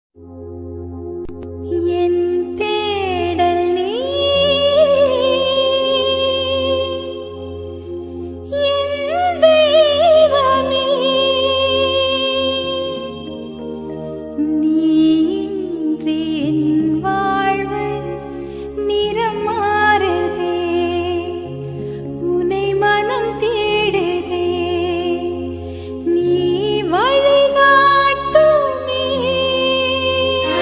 என் தேடல் நீ என் தெய்வமே நீ இன்றி என் வாழ்வு நிறம் மாறுதே உனை மனம் தேடுதே நீ வழிகாட்டுமே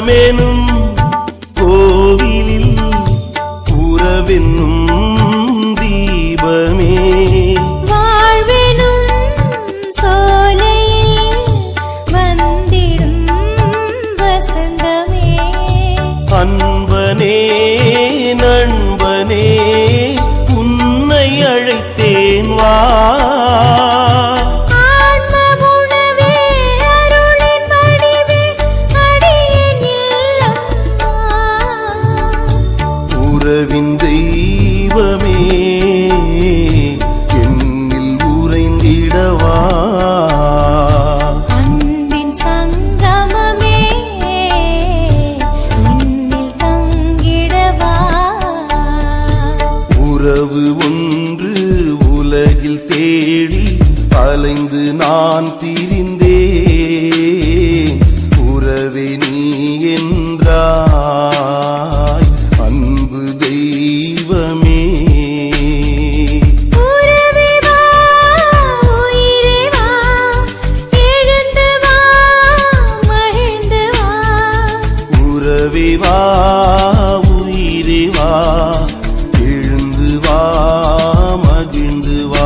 மனமெனும் கோவிலில் உறவென்னும் தீபமே வாழ்வெனும் சோலையில் வந்திடும் வசந்தமே அன்பனே நண்பனே உன்னை அழைத்தேன் வா ஆன்ம உணவே அருளின் வடிவே அடியேன் இல்லம்மா உறவின் தெய்வமே என்னில் உறைந்திடவா அன்பின் சங்கமமே இன்னில் தங்கிடவா உறவு ஒன்று உலகில் தேடி அலைந்து நான் திரிந்தேன் உறவே நீ என்றாய் அன்பு தெய்வமே உறவே வா உயிரே வா எழுந்து வா மகிழ்ந்து வா உறவே வா உயிரே வா எழுந்து வா மகிழ்ந்து வா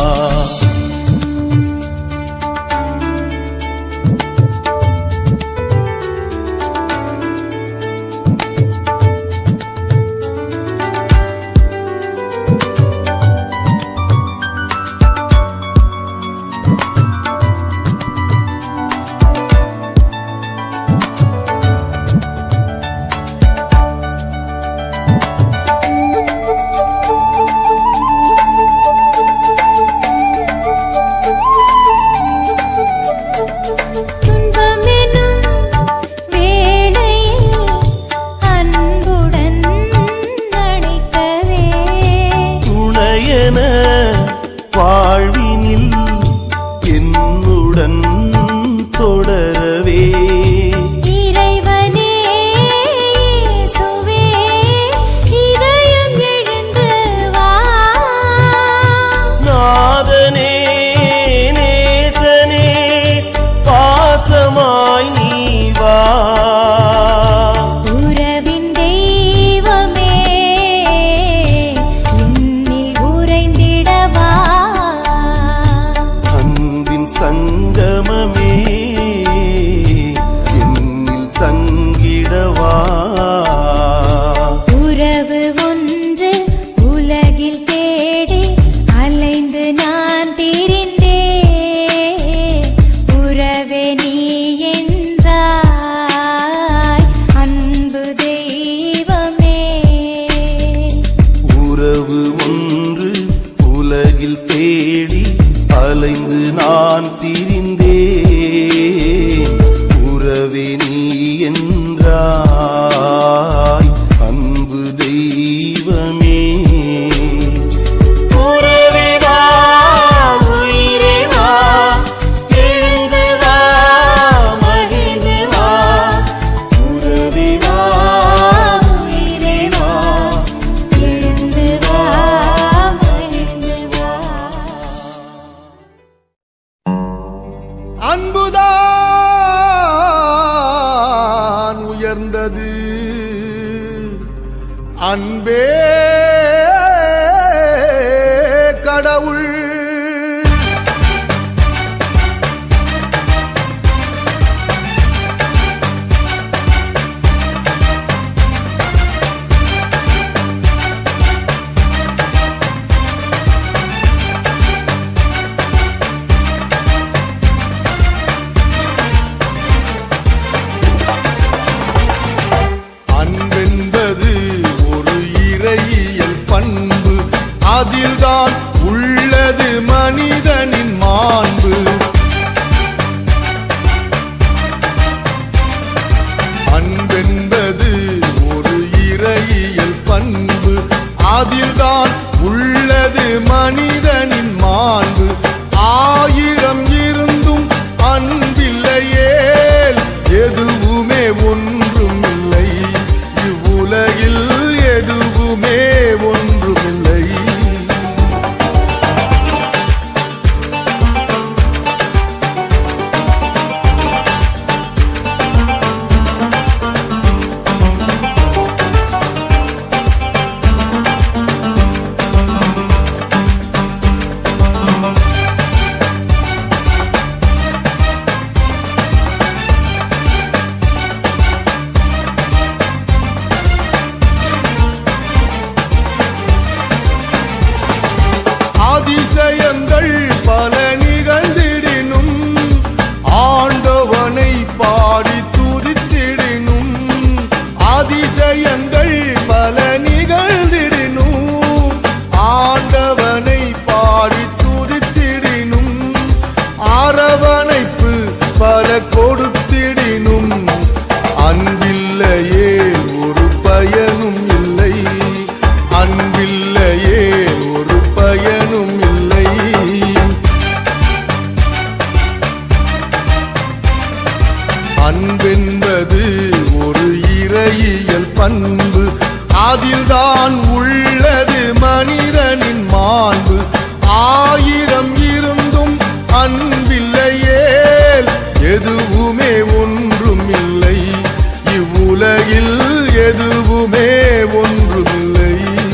துன்பமெனும் வேளையில் அன்புடன் அணைக்கவே துணையென வாழ்வினில் என்னுடன் தொடரவே இறைவனே இயேசுவே இதயம் எழுந்து வா நாதனே நேசனே பாசமாய் நீ வா உறவின் தெய்வமே இன்னில் உறைந்திடவா அன்பின் சங்கமமே என்னில் தங்கிடவா உறவு ஒன்று உலகில் தேடி அலைந்து நான் திரிந்தேன் உறவே நீ என்றாய் அன்பு தெய்வமே உறவு ஒன்று உலகில் தேடி அலைந்து நான் திரிந்தேன் உறவே நீ என்றாய் அன்பு தெய்வமே உறவே வா உயிரே வா எழுந்து வா மகிழ்ந்து வா உறவே வா உயிரே வா எழுந்து வா மகிழ்ந்து வா அன்புதான் உயர்ந்தது அன்பே கடவுள் அன்பென்பது ஒரு இறையியல் பண்பு அதில்தான் உள்ளது மனிதனின் மாண்பு அன்பென்பது ஒரு இறையியல் பண்பு அதில்தான் உள்ளது மனிதனின் மாண்பு ஆயிரம் இருந்தும் அன்பில்லையே எதுவுமே ஒன்றும் இல்லை இவ்வுலகில் எதுவுமே ஒன்றுமில்லை அன்பில்லையே ஒரு பயனும் இல்லை அன்பென்பது ஒரு இறையியல் பண்பு அதில்தான் உள்ளது மனிதனின் மாண்பு ஆயிரம் இருந்தும் அன்பில்லையே எதுவுமே ஒன்றும் இல்லை இவ்வுலகில் எதுவுமே ஒன்றுமில்லை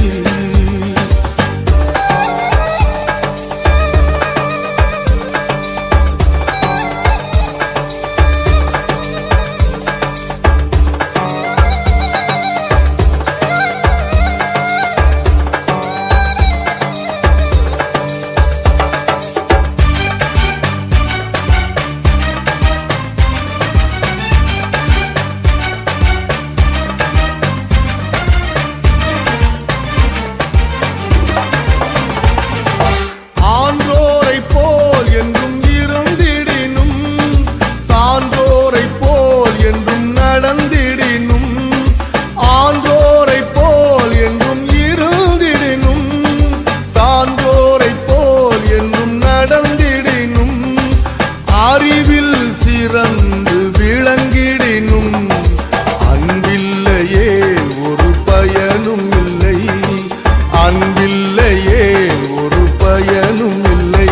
ஆன்றோரை போல் என்றும் இருந்திடினும் சான்றோரை போல் என்றும் நடந்திடினும் ஆன்றோரை போல் என்றும் இருந்திடினும் சான்றோரை போல் என்றும் நடந்திடினும் அறிவில் சிறந்து விளங்கிடினும் அன்பில்லையே ஒரு பயனும் இல்லை அன்பில்லையே ஒரு பயனும் இல்லை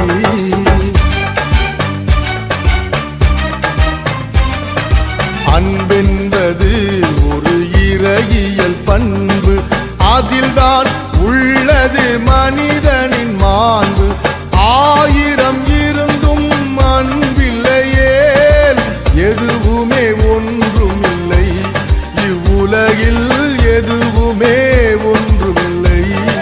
அன்பென்பது ஒரு இறையியல் பண்பு அதில்தான் உள்ளது மனிதனின் மாண்பு ஆயிரம் இருந்தும் அன்பில்லையே எதுவுமே ஒன்றுமில்லை இவ்வுலகில் எதுவுமே ஒன்றுமில்லை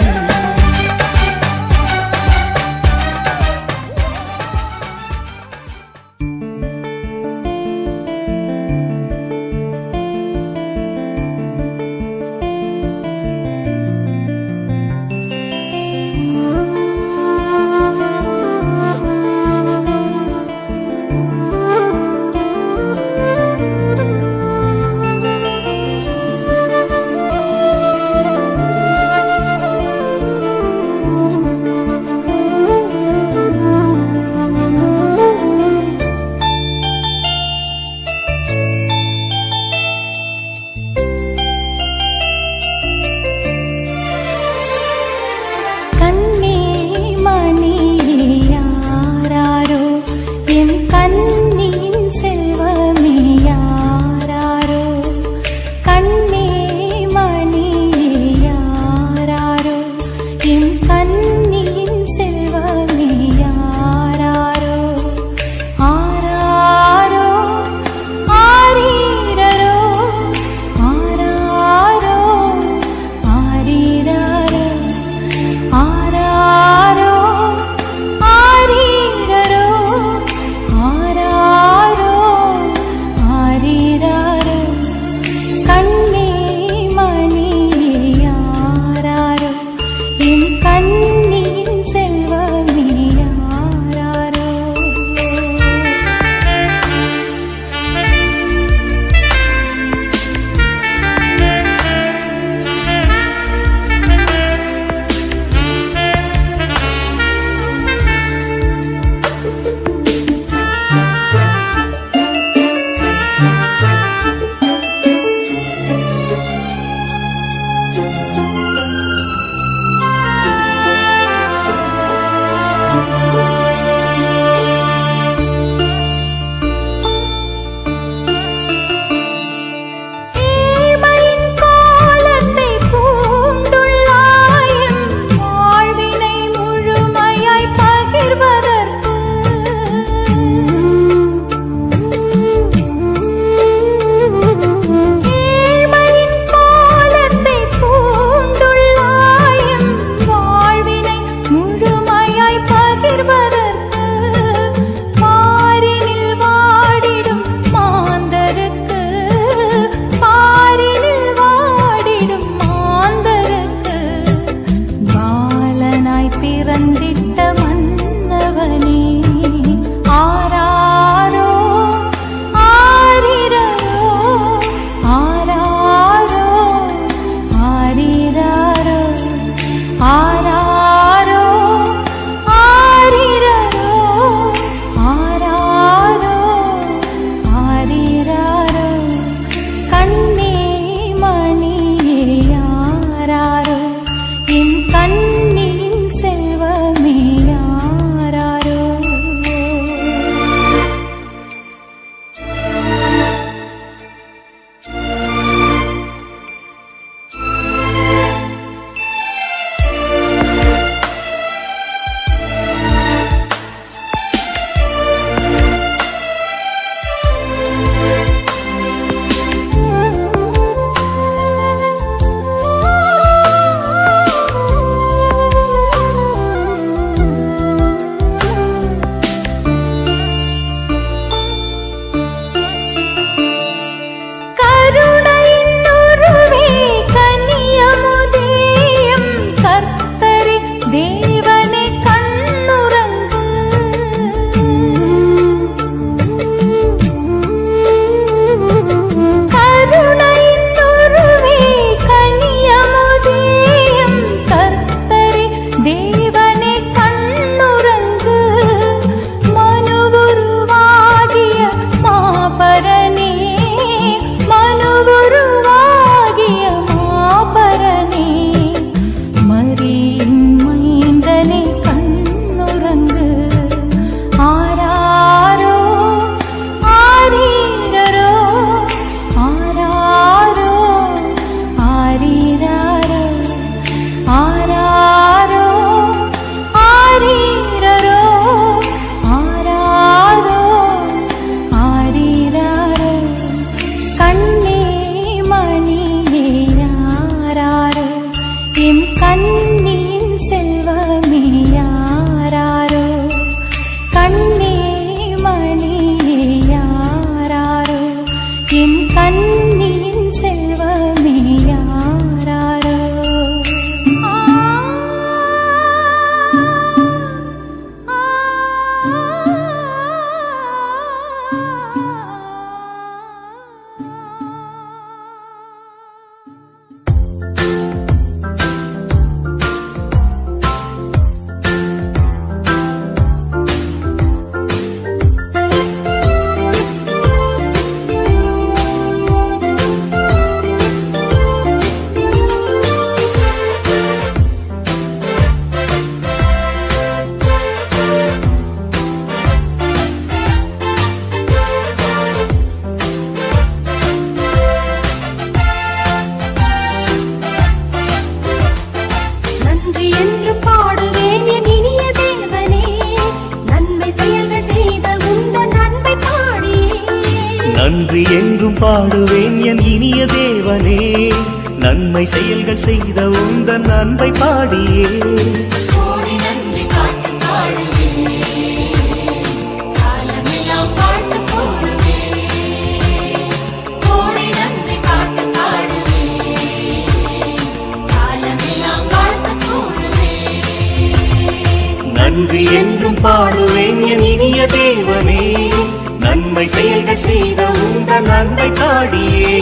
கண்ணே மணி யாராரோ என் கண்ணின் செல்வமே யாராரோ கண்ணே மணி யாராரோ என் கண்ணின் செல்வமே யாராரோ ஆராரோ ஆரீரரோ ஆராரோ ஆரீரரோ ஆராரோ ஆரீரரோ ஆராரோ ஆரீரரோ கண்ணே மணி யாராரோ என் கண்ணின் செல்வமே யாராரோ ஏழ்மையின் கோலத்தை பூண்டுள்ளாயும் வாழ்வினை முழுமையாய் பகிர்வதற்கு ஏழ்மையின் கோலத்தை பூண்டுள்ளாயும் வாழ்வினை முழுமையாய் பகிர்வதற்கு பாரினில் வாடிடும் மாந்தருக்கு பாரினில் வாடிடும் மாந்தருக்கு பாலனாய் பிறந்திட்ட மன்னவனே ஆராரோ ஆரிரரோ ஆராரோ ஆரிரரோ நன்றி என்று பாடுவேன் என் இனிய தேவனே நன்மை செயல்கள் செய்த உந்தன் அன்பை பாடியே நன்றி என்றும் பாடுவேன் என் இனிய தேவனே நன்மை செயல்கள் செய்த உந்தன் அன்பை பாடியே கோடி நன்றி பாட்டு பாடுவேன் காலமெல்லாம் பாட்டு போடுவேன் கோடி நன்றி பாட்டு பாடுவேன் காலமெல்லாம் பாட்டு போடுவேன் நன்றி என்றும் பாடுவேன் என் இனிய தேவனே நன்மை செயல்கள் செய்த உந்தன் அன்பை பாடியே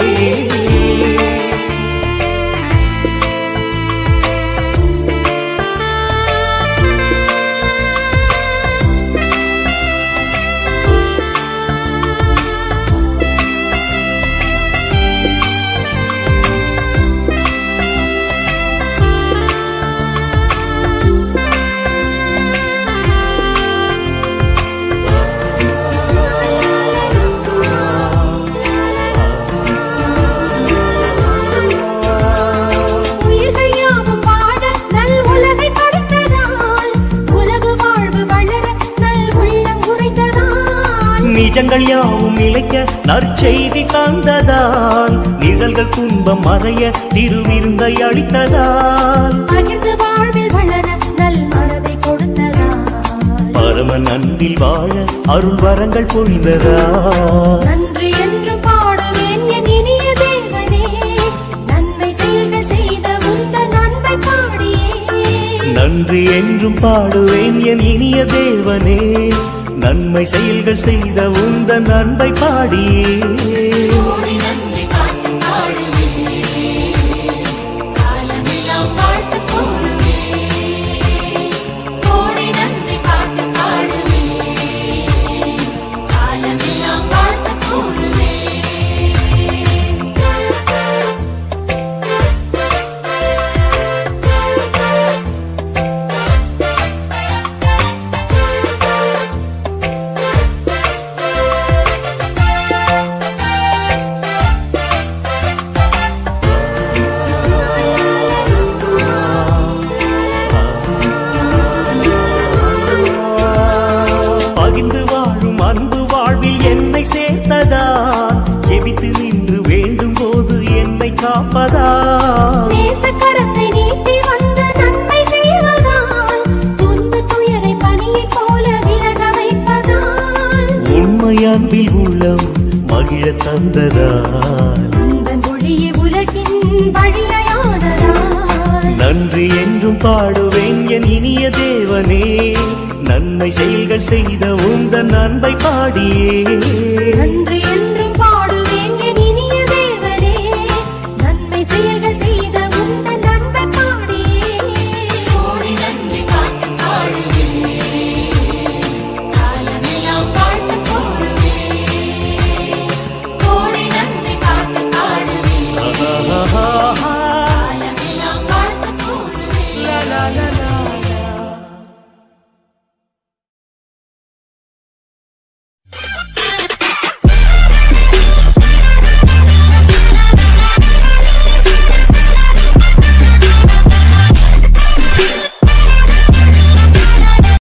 உயிர்கள் யாவும் வாழ நல் உலகை படைத்ததால் உலகு வாழ்வு வளர நல் உள்ளம் உரைத்ததால் நிஜங்கள் யாவும் நிலைக்க நற்செய்தி தந்ததால் நிழல்கள் துன்பம் மறைய திருவிருந்தை அளித்ததால் பகிர்ந்து வாழ்வில் வளர நல் மனதை கொடுத்ததால் பரமன் அன்பில் வாழ அருள் வரங்கள் பொழிந்ததால் நன்றி என்று பாடுவேன் என் இனிய தேவனே நன்மை செயல்கள் செய்த உந்தன் அன்பை பாடியே நன்றி என்றும் பாடுவேன் என் இனிய தேவனே நன்மை செயல்கள் செய்த உந்தன் அன்பை பாடியே கோடி நன்றி பாட்டு பாடுவேன் காலமெல்லாம் பாட்டு போடுவேன் கோடி நன்றி பாட்டு பாடுவேன் காலமெல்லாம் பாட்டு போடுவேன் பகிர்ந்து வாழும் அன்பு வாழ்வில் என்னை சேர்த்ததா ஜெபித்து நின்று வேண்டும் போது என்னை காப்பதா நேசக்கரத்தை நீட்டி வந்து நன்மை செய்வதால் துன்ப துயரை பனியைப் போல விலக வைப்பதால் உண்மை அன்பில் உள்ளம் மகிழ தந்ததால் உந்தன் ஒளியே உலகின் வழியானதால் நன்றி என்றும் பாடுவேன் என் இனிய தேவனே நன்மை செயல்கள் செய்த உந்தன் அன்பை பாடியே நன்றி